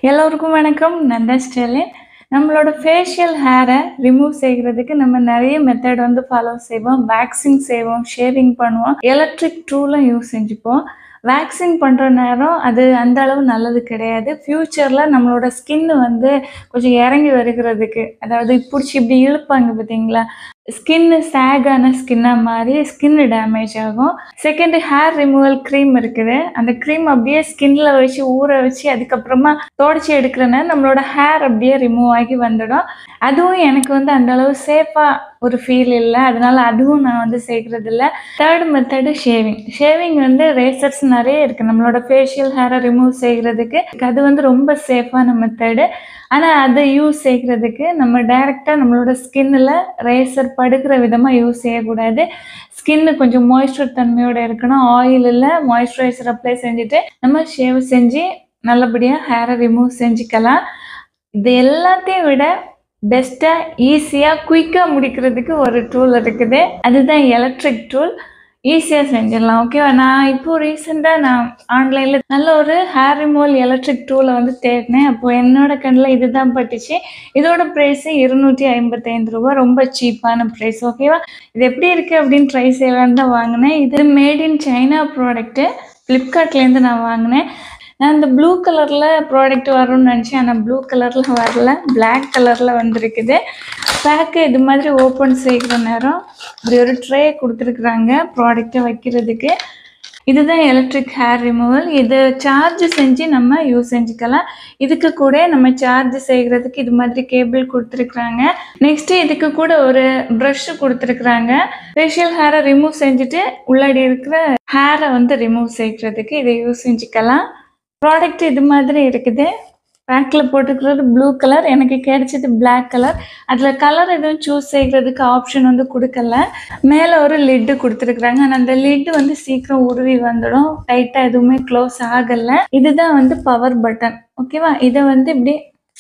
எல்லோருக்கும் வணக்கம் நான் தான் ஸ்டெலின் நம்மளோட ஃபேஷியல் ஹேரை ரிமூவ் செய்கிறதுக்கு நம்ம நிறைய மெத்தட் வந்து ஃபாலோ செய்வோம் வேக்சிங் செய்வோம் ஷேவிங் பண்ணுவோம் எலக்ட்ரிக் டூலும் யூஸ் செஞ்சுப்போம் வேக்சிங் பண்ணுற நேரம் அது அந்த அளவு நல்லது கிடையாது ஃப்யூச்சரில் நம்மளோட ஸ்கின் வந்து கொஞ்சம் இறங்கி வருகிறதுக்கு அதாவது பிடிச்சி இப்படி இழுப்பாங்க பார்த்தீங்களா ஸ்கின்னு சேகான ஸ்கின்னாக மாறி ஸ்கின்னு டேமேஜ் ஆகும் செகண்ட் ஹேர் ரிமூவல் க்ரீம் இருக்குது அந்த க்ரீம் அப்படியே ஸ்கின்ல வச்சு ஊற வச்சு அதுக்கப்புறமா தொடச்சி எடுக்கிறனா நம்மளோட ஹேர் அப்படியே ரிமூவ் ஆகி வந்துடும் அதுவும் எனக்கு வந்து அந்த அளவு சேஃபாக ஒரு ஃபீல் இல்லை அதனால அதுவும் நான் வந்து செய்கிறது இல்லை தேர்ட் மெத்தடு ஷேவிங் ஷேவிங் வந்து ரேசர்ஸ் நிறைய இருக்குது நம்மளோட ஃபேஷியல் ஹேரை ரிமூவ் செய்கிறதுக்கு அது வந்து ரொம்ப சேஃபான மெத்தடு ஆனால் அதை யூஸ் செய்கிறதுக்கு நம்ம டைரெக்டாக நம்மளோட ஸ்கின்னில் ரேசர் படுக்கிற விதமாக யூஸ் செய்யக்கூடாது ஸ்கின்னு கொஞ்சம் மாய்ஸ்சர் தன்மையோட இருக்கணும் ஆயில் இல்லை மாய்ஸ்சரைசர் அப்ளை செஞ்சுட்டு நம்ம ஷேவ் செஞ்சு நல்லபடியாக ஹேரை ரிமூவ் செஞ்சுக்கலாம் இது எல்லாத்தையும் விட பெஸ்ட்டாக ஈஸியாக குயிக்காக முடிக்கிறதுக்கு ஒரு டூல் இருக்குது அதுதான் எலக்ட்ரிக் டூல் ஈஸியாக செஞ்சிடலாம் ஓகேவா நான் இப்போ ரீசெண்டாக நான் ஆன்லைனில் நல்ல ஒரு ஹேர் ரிமூவல் எலக்ட்ரிக் டூலை வந்து தேடினேன் அப்போது என்னோட கண்ணில் இதுதான் பட்டுச்சு இதோட ப்ரைஸு இருநூற்றி ஐம்பத்தைந்து ரூபா ரொம்ப சீப்பான ப்ரைஸ் ஓகேவா இது எப்படி இருக்குது அப்படின்னு ட்ரை செய்யலான்னு தான் வாங்கினேன் இது மேட் இன் சைனா ப்ராடக்ட்டு ஃப்ளிப்கார்ட்லேருந்து நான் வாங்கினேன் நான் இந்த ப்ளூ கலரில் ப்ராடக்ட் வரும்னு நினச்சேன் ஆனால் ப்ளூ கலரில் வரல Black கலரில் வந்திருக்குது பேக்கு இது மாதிரி ஓப்பன் செய்கிற நேரம் இப்படி ஒரு ட்ரே கொடுத்துருக்குறாங்க ப்ராடக்டை வைக்கிறதுக்கு இதுதான் எலக்ட்ரிக் ஹேர் ரிமூவல் இது சார்ஜ் செஞ்சு நம்ம யூஸ் செஞ்சுக்கலாம் இதுக்கு கூட நம்ம சார்ஜ் செய்கிறதுக்கு இது மாதிரி கேபிள் கொடுத்துருக்குறாங்க நெக்ஸ்ட்டு இதுக்கு கூட ஒரு ப்ரஷ் கொடுத்துருக்குறாங்க ஃபேஷியல் ஹேரை ரிமூவ் செஞ்சுட்டு உள்ளாடி இருக்கிற ஹேரை வந்து ரிமூவ் செய்கிறதுக்கு இதை யூஸ் செஞ்சுக்கலாம் ப்ராடக்ட் இது மாதிரி இருக்குது பேக்கில் போட்டுக்கிறது ப்ளூ கலர் எனக்கு கிடைச்சது Black கலர் அதில் கலர் எதுவும் சூஸ் செய்கிறதுக்கு ஆப்ஷன் வந்து கொடுக்கல மேலே ஒரு லிட்டு கொடுத்துருக்குறாங்க ஆனால் அந்த லிட்டு வந்து சீக்கிரம் உருவி வந்துடும் டைட்டாக எதுவுமே க்ளோஸ் ஆகலை இதுதான் வந்து பவர் பட்டன் ஓகேவா இதை வந்து இப்படி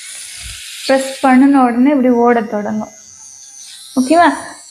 ப்ரெஸ் பண்ணின உடனே இப்படி ஓட தொடங்கும் ஓகேவா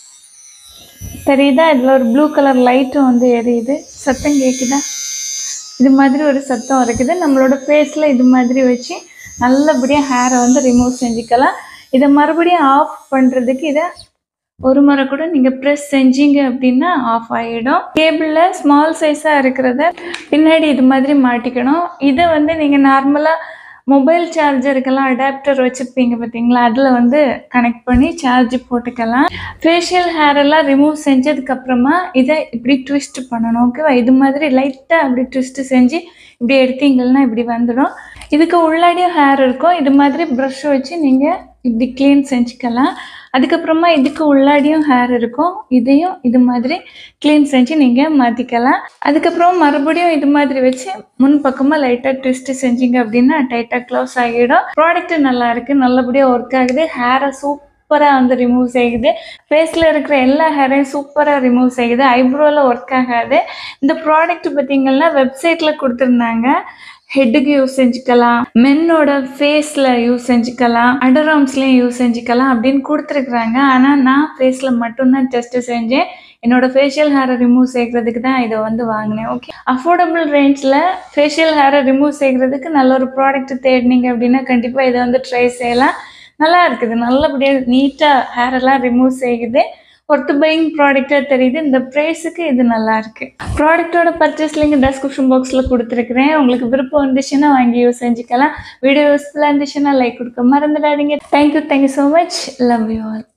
தெரியுதா இதில் ஒரு ப்ளூ கலர் லைட்டும் வந்து எரியுது சத்தம் கேட்குதா இது மாதிரி ஒரு சத்தம் இருக்குது நம்மளோட ஃபேஸில் இது மாதிரி வச்சு நல்லபடியாக ஹேரை வந்து ரிமூவ் செஞ்சுக்கலாம் இதை மறுபடியும் ஆஃப் பண்ணுறதுக்கு இதை ஒரு முறை கூட நீங்கள் ப்ரெஸ் செஞ்சீங்க அப்படின்னா ஆஃப் ஆகிடும் கேபிளில் ஸ்மால் சைஸாக இருக்கிறத பின்னாடி இது மாதிரி மாட்டிக்கணும் இதை வந்து நீங்கள் நார்மலாக மொபைல் சார்ஜருக்கெல்லாம் அடாப்டர் வச்சுருப்பீங்க பார்த்தீங்களா அதில் வந்து கனெக்ட் பண்ணி சார்ஜ் போட்டுக்கலாம் ஃபேஷியல் ஹேர் எல்லாம் ரிமூவ் செஞ்சதுக்கப்புறமா இதை இப்படி ட்விஸ்ட் பண்ணணும் ஓகேவா இது மாதிரி லைட்டாக அப்படி ட்விஸ்ட் செஞ்சு இப்படி எடுத்தீங்கன்னா இப்படி வந்துடும் இதுக்கு உள்ளாடியும் ஹேர் இருக்கும் இது மாதிரி ப்ரஷ் வச்சு நீங்கள் இப்படி க்ளீன் செஞ்சுக்கலாம் அதுக்கப்புறமா இதுக்கு உள்ளாடியும் ஹேர் இருக்கும் இதையும் இது மாதிரி க்ளீன் செஞ்சு நீங்கள் மாற்றிக்கலாம் அதுக்கப்புறம் மறுபடியும் இது மாதிரி வச்சு முன் பக்கமாக லைட்டாக ட்விஸ்ட் செஞ்சீங்க அப்படின்னா டைட்டாக க்ளோஸ் ஆகிடும் ப்ராடக்ட் நல்லா இருக்குது நல்லபடியாக ஒர்க் ஆகுது ஹேரை சூப்பராக வந்து ரிமூவ் செய்யுது ஃபேஸில் இருக்கிற எல்லா ஹேரையும் சூப்பராக ரிமூவ் செய்யுது ஐப்ரோவில் ஒர்க் ஆகாது இந்த ப்ராடக்ட் பார்த்தீங்கன்னா வெப்சைட்டில் கொடுத்துருந்தாங்க ஹெட்டுக்கு யூஸ் செஞ்சுக்கலாம் மென்னோட ஃபேஸில் யூஸ் செஞ்சுக்கலாம் அண்டர்ஆர்ம்ஸ்லேயும் யூஸ் செஞ்சுக்கலாம் அப்படின்னு கொடுத்துருக்குறாங்க ஆனால் நான் ஃபேஸில் மட்டும்தான் டெஸ்ட்டு செஞ்சேன் என்னோட ஃபேஷியல் ஹேரை ரிமூவ் செய்கிறதுக்கு தான் இதை வந்து வாங்கினேன் ஓகே அஃபோர்டபுள் ரேஞ்சில் ஃபேஷியல் ஹேரை ரிமூவ் செய்கிறதுக்கு நல்ல ஒரு ப்ராடக்ட் தேடினீங்க அப்படின்னா கண்டிப்பாக இதை வந்து ட்ரை செய்யலாம் நல்லா இருக்குது நல்லபடியாக நீட்டாக ஹேர் எல்லாம் ரிமூவ் செய்யுது ஒர்த்து பையிங் ப்ராடக்டாக தெரியுது இந்த ப்ரைஸுக்கு இது நல்லா இருக்கு ப்ராடக்ட்டோட பர்ச்சேஸ் லிங்க் டெஸ்கிரிப்ஷன் பாக்ஸில் கொடுத்துருக்குறேன் உங்களுக்கு விருப்பம் இருந்துச்சுன்னா வாங்கி யூஸ் செஞ்சுக்கலாம் வீடியோ யூஸ்ஃபுல்லாக இருந்துச்சுன்னா லைக் கொடுக்க மறந்துடாதீங்க thank you thank you so much love you all